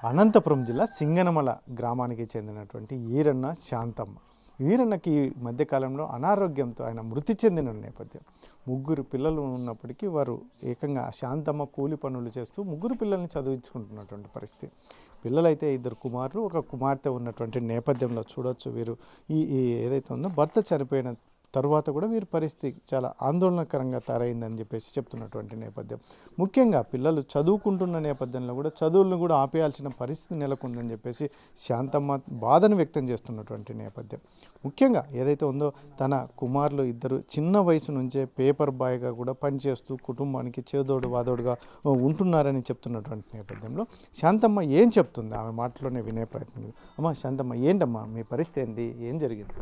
అనంతపురం జిల్లా సింగనమల గ్రామానికి చెందినటువంటి ఈరన్న శాంతమ్మ వీరన్నకి ఈ మధ్యకాలంలో అనారోగ్యంతో ఆయన మృతి చెందిన నేపథ్యం ముగ్గురు పిల్లలు ఉన్నప్పటికీ వారు ఏకంగా శాంతమ్మ కూలి పనులు చేస్తూ ముగ్గురు పిల్లల్ని చదివించుకుంటున్నటువంటి పరిస్థితి పిల్లలైతే ఇద్దరు కుమారులు ఒక కుమార్తె ఉన్నటువంటి నేపథ్యంలో చూడొచ్చు వీరు ఈ ఈ ఏదైతే ఉందో భర్త చనిపోయిన తరువాత కూడా వీరి పరిస్థితి చాలా ఆందోళనకరంగా తయారైందని చెప్పేసి చెప్తున్నటువంటి నేపథ్యం ముఖ్యంగా పిల్లలు చదువుకుంటున్న నేపథ్యంలో కూడా చదువులను కూడా ఆపేయాల్సిన పరిస్థితి నెలకొందని చెప్పేసి శాంతమ్మ బాధను వ్యక్తం చేస్తున్నటువంటి నేపథ్యం ముఖ్యంగా ఏదైతే ఉందో తన కుమారులు ఇద్దరు చిన్న వయసు నుంచే పేపర్ బాయ్గా కూడా పనిచేస్తూ కుటుంబానికి చేదోడు వాదోడుగా ఉంటున్నారని చెప్తున్నటువంటి నేపథ్యంలో శాంతమ్మ ఏం చెప్తుంది ఆమె మాటలోనే వినే ప్రయత్నం చేద్దాం. అమ్మ శాంతమ్మ ఏంటమ్మా మీ పరిస్థితి ఏంటి ఏం జరిగింది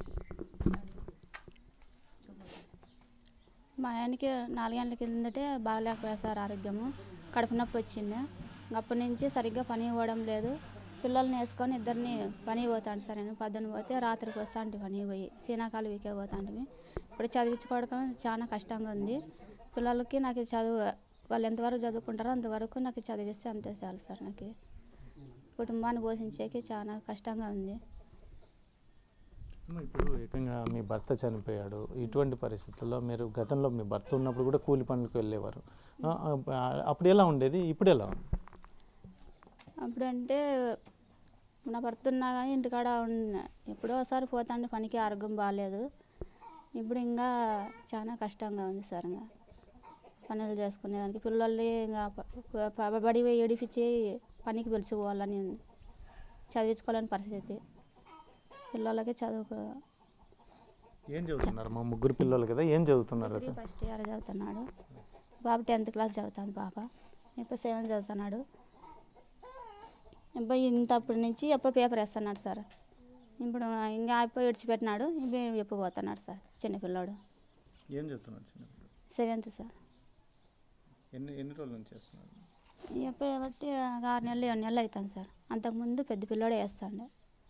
మా ఆయనకి నాలుగేళ్ల కిందటే బాగలేకపోయా సార్ ఆరోగ్యము కడుపు నొప్పి వచ్చింది ఇంక అప్పటి నుంచి సరిగ్గా పని ఇవ్వడం లేదు పిల్లల్ని వేసుకొని ఇద్దరిని పని పోతాను సార్ నేను పొద్దున్న పోతే రాత్రికి వస్తాంటి పని పోయి శీనాకాలు వీకే పోతాంటివి ఇప్పుడు చదివించుకోవడం చాలా కష్టంగా ఉంది పిల్లలకి నాకు చదువు వాళ్ళు ఎంతవరకు చదువుకుంటారో అంతవరకు నాకు చదివిస్తే అంతే చాలు సార్ నాకు కుటుంబాన్ని పోషించేకి చాలా కష్టంగా ఉంది అమ్మ, ఇప్పుడు ఏకంగా మీ భర్త చనిపోయాడు ఇటువంటి పరిస్థితుల్లో మీరు గతంలో మీ భర్త ఉన్నప్పుడు కూడా కూలి పనులకు వెళ్ళేవారు ఆ, ఆ, అప్పుడు ఎలా ఉండేది ఇప్పుడు ఎలా ఉంది అప్పుడంటే నా భర్త ఉన్నా కానీ ఇంటికాడ ఉన్న ఎప్పుడో ఒకసారి పోతాండి పనికి ఆరోగ్యం బాగాలేదు ఇప్పుడు ఇంకా చాలా కష్టంగా ఉంది సార్ ఇంకా పనులు చేసుకునేదానికి పిల్లల్ని ఇంకా ప- ప- బడి పోయి ఏడిపించి పనికి పిలుచుకోవాలని ఉంది చదివించుకోవాలని పరిస్థితి పిల్లలకి చదువుకో ఏం చదువుతున్నారు మా ముగ్గురు పిల్లలు కదా ఏం చదువుతున్నారు అసలు ఫస్ట్ ఇయర్ చదువుతున్నాడు బాబు టెన్త్ క్లాస్ చదువుతాను పాప ఇప్పుడు సెవెంత్ చదువుతున్నాడు అబ్బాయి ఇంత అప్పటి నుంచి ఎప్పుడు పేపర్ వేస్తున్నాడు సార్ ఇప్పుడు ఇంకా అయిపోయి విడిచిపెట్టినాడు ఇప్పుడు ఎప్పుడు పోతున్నాడు సార్ చిన్నపిల్లాడు ఏం చదువుతున్నారు చిన్నప్పుడు సెవెంత్ సార్ ఎన్ని ఎన్ని రోజుల నుంచి చేస్తున్నారు ఎప్పుడు బట్టి ఆరు నెలలు ఏడు నెలలు అవుతాను సార్ అంతకుముందు పెద్ద పిల్లోడే వేస్తాడు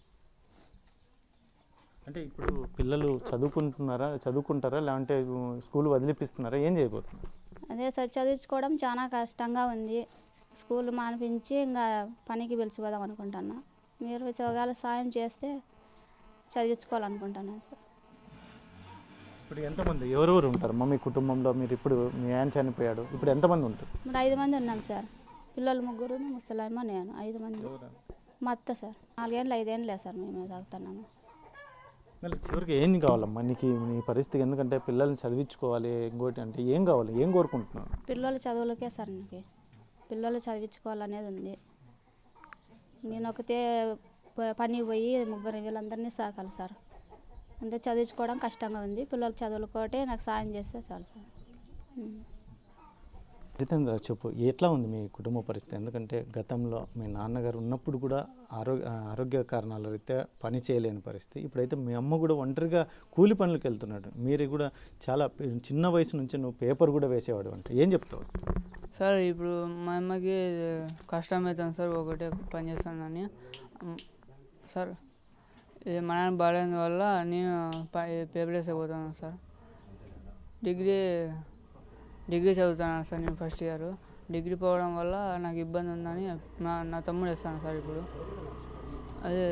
అంటే ఇప్పుడు పిల్లలు చదువుకుంటున్నారా చదువుకుంటారా లేదంటే స్కూల్ వదిలిపిస్తున్నారా ఏం చేయబోతున్నారు అదే సార్ చదివించుకోవడం చాలా కష్టంగా ఉంది స్కూల్ మానిపించి ఇంకా పనికి పిలిచిపోదాం అనుకుంటున్నా మీరు ఒకవేళ సాయం చేస్తే చదివించుకోవాలనుకుంటున్నాను సార్ ఇప్పుడు ఎంతమంది ఎవరెవరు ఉంటారు మా మీ కుటుంబంలో మీరు ఇప్పుడు మీ ఆయన చనిపోయాడు ఇప్పుడు ఎంతమంది ఉంటారు మరి ఐదు మంది ఉన్నాం సార్ పిల్లలు ముగ్గురు ముసలాయమ్మ నేను ఐదు మంది మా అత్త సార్ నాలుగేళ్ళు ఐదేళ్ళు సార్ మేము తాగుతున్నాము మళ్ళీ చివరికి ఏం కావాలమ్మా నీకు నీ పరిస్థితి ఎందుకంటే పిల్లల్ని చదివించుకోవాలి ఇంకోటి అంటే ఏం కావాలి ఏం కోరుకుంటున్నాను పిల్లల చదువులకే సార్ నాకు పిల్లలు చదివించుకోవాలనేది ఉంది నేను ఒకతే ప- పనికి పోయి ముగ్గురు వీళ్ళందరినీ సాకాలి సార్ అంటే చదివించుకోవడం కష్టంగా ఉంది పిల్లల చదువులకోటే నాకు సాయం చేస్తే చాలు సార్ ఉం. జితేంద్ర చెప్పు ఎట్లా ఉంది మీ కుటుంబ పరిస్థితి ఎందుకంటే గతంలో మీ నాన్నగారు ఉన్నప్పుడు కూడా ఆరోగ్య ఆరోగ్య కారణాల రీత్యా పని చేయలేని పరిస్థితి ఇప్పుడైతే మీ అమ్మ కూడా ఒంటరిగా కూలి పనులకు వెళ్తున్నాడు మీరు కూడా చాలా పి- చిన్న వయసు నుంచి నువ్వు పేపర్ కూడా వేసేవాడు అంటే ఏం చెప్తావు అసలు? సార్ ఇప్పుడు మా అమ్మకి కష్టం అవుతుంది సార్ ఒకటే పని చేస్తానని మ్, సార్ ఇది మా నాన్న బాగాలేని వల్ల నేను ప- పేపర్ వేసకపోతాను సార్ డిగ్రీ డిగ్రీ చదువుతున్నాను సార్ నేను ఫస్ట్ ఇయర్ డిగ్రీ పోవడం వల్ల నాకు ఇబ్బంది ఉందని నా నా తమ్ముడు వేస్తాను సార్ ఇప్పుడు అదే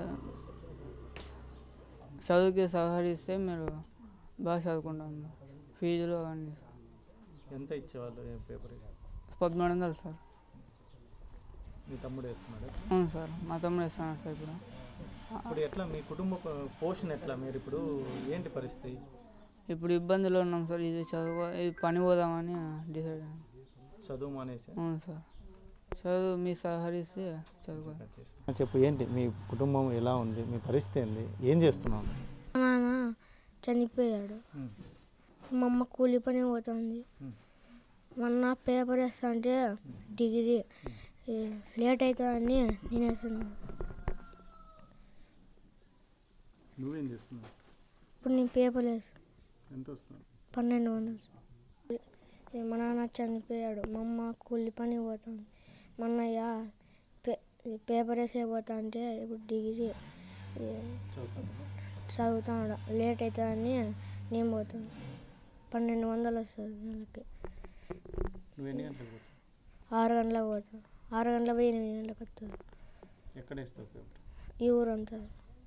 చదువుకి సహకరిస్తే మీరు బాగా చదువుకుంటాను ఫీజులు అవన్నీ ఎంత ఇచ్చేవాళ్ళు ఏ పేపర్ వేస్తే పదమూడు వందలు సార్ మీ తమ్ముడు వేస్తున్నాడు అవును సార్ మా తమ్ముడు వేస్తున్నాడు సార్ ఇప్పుడు ఇప్పుడు ఎట్లా మీ కుటుంబ ప- పోషణ ఎట్లా మీరు ఇప్పుడు ఏంటి పరిస్థితి ఇప్పుడు ఇబ్బందులు ఉన్నాం సార్ ఇది చదువు ఇది పని పోదామని డిసైడ్ అయ్యాను చదువు మానేసి అవును సార్ చదువు మీ సహకరిస్తే చదువుకో చెప్పు ఏంటి మీ కుటుంబం ఎలా ఉంది మీ పరిస్థితి ఏంది ఏం చేస్తున్నావు మా నాన్న చనిపోయాడు మా అమ్మ కూలి పని పోతుంది మొన్న పేపర్ వేస్తా అంటే డిగ్రీ ఏ, లేట్ అవుతుందని నేను వేస్తున్నాను నువ్వేం చేస్తున్నావు ఇప్పుడు నేను పేపర్ వేస్తాను ఎంత వస్తుంది పన్నెండు వందలు ఏ, మా నాన్న చనిపోయాడు మా అమ్మ కూలి పని పోతుంది మా అన్నయ్య పే పేపర్ వేసే పోతా అంటే ఇప్పుడు డిగ్రీ ఏ, చదువుతున్నాడు లేట్ అవుతుందని నేను పోతాను పన్నెండు వందలు వస్తుంది నెలకి నువ్వు ఎన్ని గంటలకు పోతావు ఆరు గంటలకు పోతాం ఆరు గంటల పోయి ఎనిమిది గంటలకు వస్తుంది ఎక్కడ వేస్తావు పేపర్ ఈ ఊరు అంతా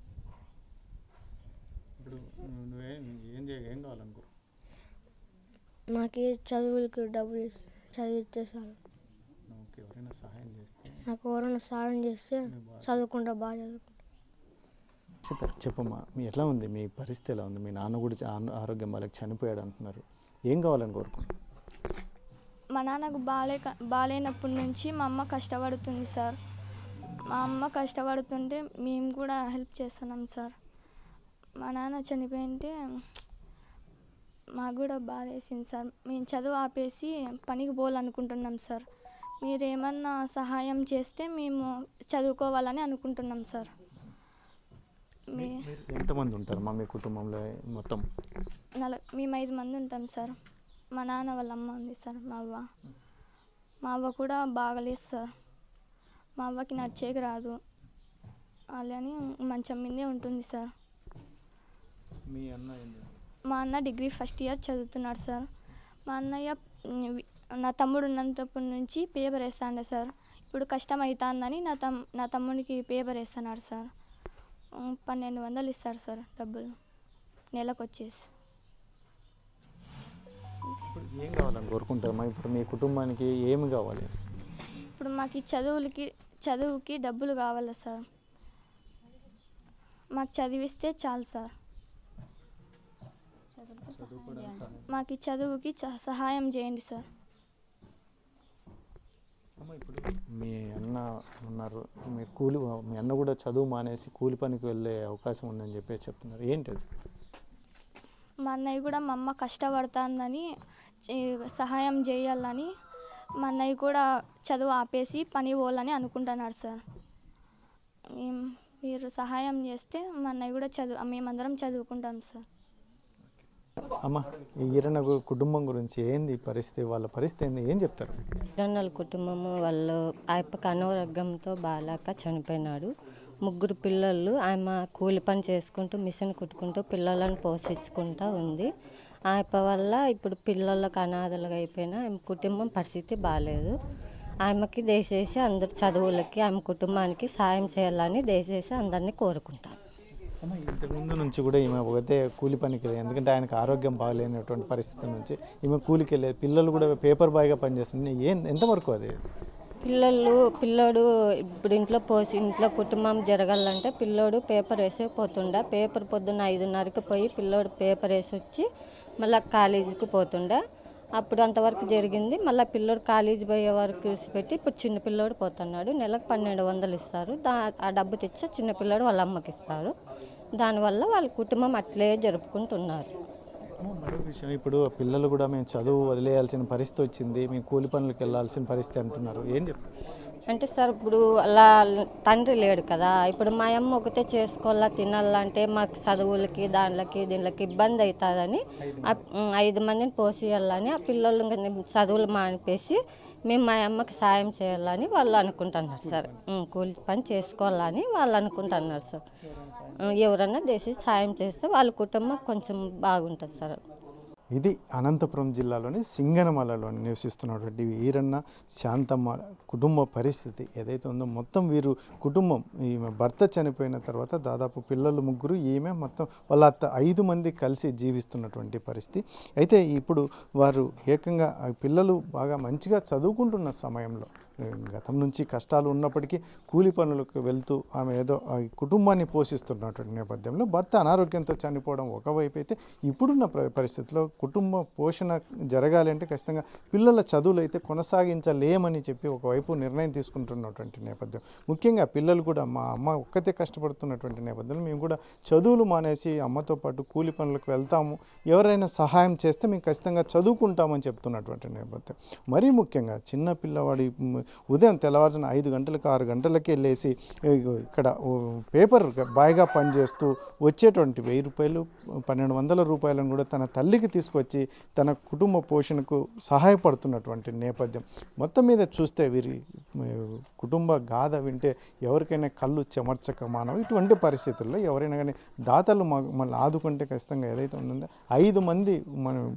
ఇప్పుడు నువ్వేం ఏం చేయ ఏం కావాలనుకో నాకు ఈ చదువులకి డబ్బులు ఇస్- చదివిస్తే చాలు నాకు ఎవరైనా సహాయం చేస్తే నాకు ఎవరైనా సాయం చేస్తే చదువుకుంటా బాగా చదువుకుంటా అక్షత చెప్పమ్మా మీ ఎట్లా ఉంది మీ పరిస్థితి ఎలా ఉంది మీ నాన్న కూడా చా- ఆన- ఆరోగ్యం వాళ్ళకి చనిపోయాడు అంటున్నారు ఏం కావాలని కోరుకుంటున్నారు మా నాన్నకు బాగాలేక బాగాలేనప్పటి నుంచి మా అమ్మ కష్టపడుతుంది సార్ మా అమ్మ కష్టపడుతుంటే మేము కూడా హెల్ప్ చేస్తున్నాం సార్ మా నాన్న చనిపోయింటే మాకు కూడా బాధ వేసింది సార్ మేము చదువు ఆపేసి పనికి పోవాలనుకుంటున్నాం సార్ మీరేమన్నా సహాయం చేస్తే మేము చదువుకోవాలని అనుకుంటున్నాం సార్ మీ మీరు ఎంతమంది ఉంటారు మా మీ కుటుంబంలో మొత్తం నల మేము ఐదు మంది ఉంటాం సార్ మా నాన్న వాళ్ళ అమ్మ ఉంది సార్ మా అవ్వ మా అవ్వ కూడా బాగలేదు సార్ మా అవ్వకి నడిచేకి రాదు అలాని మంచం మీదే ఉంటుంది సార్ మీ అన్న ఏం చేస్తారు మా అన్న డిగ్రీ ఫస్ట్ ఇయర్ చదువుతున్నాడు సార్ మా అన్నయ్య ఉమ్, వి- నా తమ్ముడు ఉన్నప్పటి నుంచి పేపర్ వేస్తాండే సార్ ఇప్పుడు కష్టం అవుతుందని నా తమ్ నా తమ్ముడికి పేపర్ వేస్తున్నాడు సార్ ఉమ్, పన్నెండు వందలు ఇస్తాడు సార్ డబ్బులు నెలకు వచ్చేసి ఇప్పుడు ఏం కావాలని కోరుకుంటారమ్మా ఇప్పుడు మీ కుటుంబానికి ఏమి కావాలి ఇప్పుడు మాకు ఈ చదువులకి చదువుకి డబ్బులు కావాలి సార్ మాకు చదివిస్తే చాలు సార్ మాకు ఈ చదువుకి చ- సహాయం చేయండి సార్ అమ్మ ఇప్పుడు మీ అన్న ఉన్నారు మీ కూలి మీ అన్న కూడా చదువు మానేసి కూలి పనికి వెళ్ళే అవకాశం ఉందని చెప్పేసి చెప్తున్నారు ఏంటి అది మా అన్నయ్య కూడా మా అమ్మ కష్టపడుతుందని చే- సహాయం చేయాలని మా అన్నయ్య కూడా చదువు ఆపేసి పని పోవాలని అనుకుంటున్నాడు సార్ ఏం- మీరు సహాయం చేస్తే మా అన్నయ్య కూడా చదువు మేమందరం చదువుకుంటాం సార్ అమ్మ ఈ ఈరన్న గు- కుటుంబం గురించి ఏంది ఈ పరిస్థితి వాళ్ళ పరిస్థితి ఏంది ఏం చెప్తారు కిరణాల కుటుంబము వాళ్ళు ఆయప్పకి అనారోగ్యంతో బాగాలేక చనిపోయినాడు ముగ్గురు పిల్లలు ఆమె కూలి పని చేసుకుంటూ మిషన్ కుట్టుకుంటూ పిల్లలను పోషించుకుంటూ ఉంది ఆయప్ప వల్ల ఇప్పుడు పిల్లలకు అనాథలుగా అయిపోయిన ఆమె కుటుంబం పరిస్థితి బాగాలేదు ఆమెకి దయచేసి అందరు చదువులకి ఆమె కుటుంబానికి సాయం చేయాలని దయచేసి అందరినీ కోరుకుంటాను అమ్మ ఇంతకుముందు నుంచి కూడా ఈమె ఒకతే కూలి పనికి వెళ్ళేది ఎందుకంటే ఆయనకు ఆరోగ్యం బాగాలేనటువంటి పరిస్థితి నుంచి ఈమె కూలికి వెళ్ళేది పిల్లలు కూడా పేపర్ బాయ్గా పనిచేస్తుంది ఏం ఎంతవరకు అది పిల్లలు పిల్లోడు ఇప్పుడు ఇంట్లో పోసి ఇంట్లో కుటుంబం జరగాలంటే పిల్లోడు పేపర్ వేసే పోతుండే పేపర్ పొద్దున్న ఐదున్నరకి పోయి పిల్లోడు పేపర్ వేసి వచ్చి మళ్ళీ కాలేజీకి పోతుండే అప్పుడు అంతవరకు జరిగింది మళ్ళీ పిల్లోడు కాలేజీ పోయే వరకు విడిచిపెట్టి ఇప్పుడు చిన్న పిల్లోడు పోతున్నాడు నెలకు పన్నెండు వందలు ఇస్తారు దా ఆ డబ్బు తెచ్చి చిన్న పిల్లోడు వాళ్ళ అమ్మకి ఇస్తారు దానివల్ల వాళ్ళ కుటుంబం అట్లే జరుపుకుంటున్నారు అమ్మ, మరో విషయం ఇప్పుడు పిల్లలు కూడా మేము చదువు వదిలేయాల్సిన పరిస్థితి వచ్చింది మేము కూలి పనులకు వెళ్ళాల్సిన పరిస్థితి అంటున్నారు ఏం చెప్తారు అంటే సార్ ఇప్పుడు అలా తండ్రి లేడు కదా ఇప్పుడు మా అమ్మ ఒకటే చేసుకోవాలా తినాలంటే మాకు చదువులకి దానిలకి దీనిలకి ఇబ్బంది అవుతుందని ఆ- ఉమ్, ఐదు మందిని పోసేయాలని ఆ పిల్లలు ఇంకా నే- చదువులు మానిపేసి మేము మా అమ్మకి సాయం చేయాలని వాళ్ళు అనుకుంటున్నారు సార్ ఉమ్, కూలి పని చేసుకోవాలని వాళ్ళు అనుకుంటున్నారు సార్ ఉమ్, ఎవరన్నా చేసి సాయం చేస్తే వాళ్ళ కుటుంబం కొంచెం బాగుంటుంది సార్ ఇది అనంతపురం జిల్లాలోని సింగనమలలో నివసిస్తున్నటువంటి ఈరన్న శాంతమ్మ కుటుంబ పరిస్థితి ఏదైతే ఉందో మొత్తం వీరు కుటుంబం ఈమె భర్త చనిపోయిన తర్వాత దాదాపు పిల్లలు ముగ్గురు ఈమె మొత్తం వాళ్ళ అత్త ఐదు మంది కలిసి జీవిస్తున్నటువంటి పరిస్థితి అయితే ఇప్పుడు వారు ఏకంగా ఆ పిల్లలు బాగా మంచిగా చదువుకుంటున్న సమయంలో ఏ, గతం నుంచి కష్టాలు ఉన్నప్పటికీ కూలి పనులకు వెళ్తూ ఆమె ఏదో ఆ కుటుంబాన్ని పోషిస్తున్నటువంటి నేపథ్యంలో భర్త అనారోగ్యంతో చనిపోవడం ఒకవైపు అయితే ఇప్పుడున్న ప్ర- పరిస్థితిలో కుటుంబ పోషణ జరగాలి అంటే ఖచ్చితంగా పిల్లల చదువులు అయితే కొనసాగించలేమని చెప్పి ఒకవైపు నిర్ణయం తీసుకుంటున్నటువంటి నేపథ్యం ముఖ్యంగా పిల్లలు కూడా మా అమ్మ ఒక్కతే కష్టపడుతున్నటువంటి నేపథ్యంలో మేము కూడా చదువులు మానేసి అమ్మతో పాటు కూలి పనులకు వెళ్తాము ఎవరైనా సహాయం చేస్తే మేము ఖచ్చితంగా చదువుకుంటామని చెప్తున్నటువంటి నేపథ్యం మరీ ముఖ్యంగా చిన్న పిల్లవాడి మ్, ఉదయం తెల్లవారుజామున ఐదు గంటలకు ఆరు గంటలకి వెళ్ళేసి ఇగో ఇక్కడ ఓ పేపర్ బాయ్గా పనిచేస్తూ వచ్చేటువంటి వెయ్యి రూపాయలు పన్నెండు వందల రూపాయలను కూడా తన తల్లికి తీసుకొచ్చి తన కుటుంబ పోషణకు సహాయపడుతున్నటువంటి నేపథ్యం మొత్తం మీద చూస్తే వీరి మ, కుటుంబ గాథ వింటే ఎవరికైనా కళ్ళు చెమర్చక మానవ ఇటువంటి పరిస్థితుల్లో ఎవరైనా కానీ దాతలు మా మనల్ని ఆదుకుంటే ఖచ్చితంగా ఏదైతే ఉందో ఐదు మంది మనం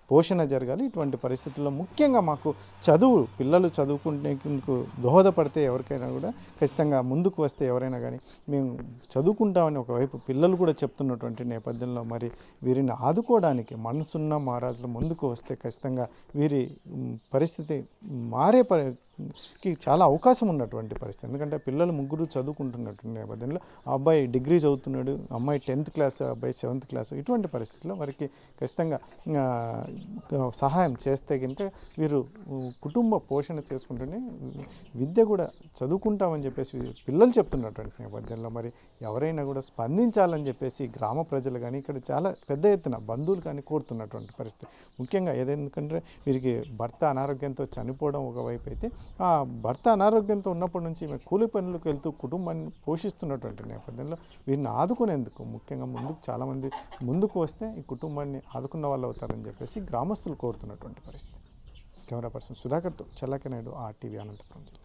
పోషణ జరగాలి ఇటువంటి పరిస్థితుల్లో ముఖ్యంగా మాకు చదువు పిల్లలు చదువుకునేందుకు దోహదపడితే ఎవరికైనా కూడా ఖచ్చితంగా ముందుకు వస్తే ఎవరైనా కానీ మేము చదువుకుంటామని ఒకవైపు పిల్లలు కూడా చెప్తున్నటువంటి నేపథ్యంలో మరి వీరిని ఆదుకోవడానికి మనసున్న మహారాజులు ముందుకు వస్తే ఖచ్చితంగా వీరి మ్, పరిస్థితి మారే పరి కి చాలా అవకాశం ఉన్నటువంటి పరిస్థితి ఎందుకంటే పిల్లలు ముగ్గురు చదువుకుంటున్నటువంటి నేపథ్యంలో ఆ అబ్బాయి డిగ్రీ చదువుతున్నాడు అమ్మాయి టెన్త్ క్లాస్ అబ్బాయి సెవెంత్ క్లాస్ ఇటువంటి పరిస్థితుల్లో వారికి ఖచ్చితంగా ఆ, సహాయం చేస్తే కనుక వీరు ఉ, కుటుంబ పోషణ చేసుకుంటూనే విద్య కూడా చదువుకుంటామని చెప్పేసి వీ- పిల్లలు చెప్తున్నటువంటి నేపథ్యంలో మరి ఎవరైనా కూడా స్పందించాలని చెప్పేసి గ్రామ ప్రజలు కానీ ఇక్కడ చాలా పెద్ద ఎత్తున బంధువులు కానీ కోరుతున్నటువంటి పరిస్థితి ముఖ్యంగా ఏదెందుకంటే వీరికి భర్త అనారోగ్యంతో చనిపోవడం ఒకవైపు అయితే ఆ భర్త అనారోగ్యంతో ఉన్నప్పటి నుంచి ఈమె కూలి పనులకు వెళ్తూ కుటుంబాన్ని పోషిస్తున్నటువంటి నేపథ్యంలో వీరిని ఆదుకునేందుకు ముఖ్యంగా ముందుకు చాలామంది ముందుకు వస్తే ఈ కుటుంబాన్ని ఆదుకున్న వాళ్ళు అవుతారని చెప్పేసి గ్రామస్తులు కోరుతున్నటువంటి పరిస్థితి కెమెరా పర్సన్ సుధాకర్తో చల్లక నాయుడు ఆర్టీవీ అనంతపురం జిల్లా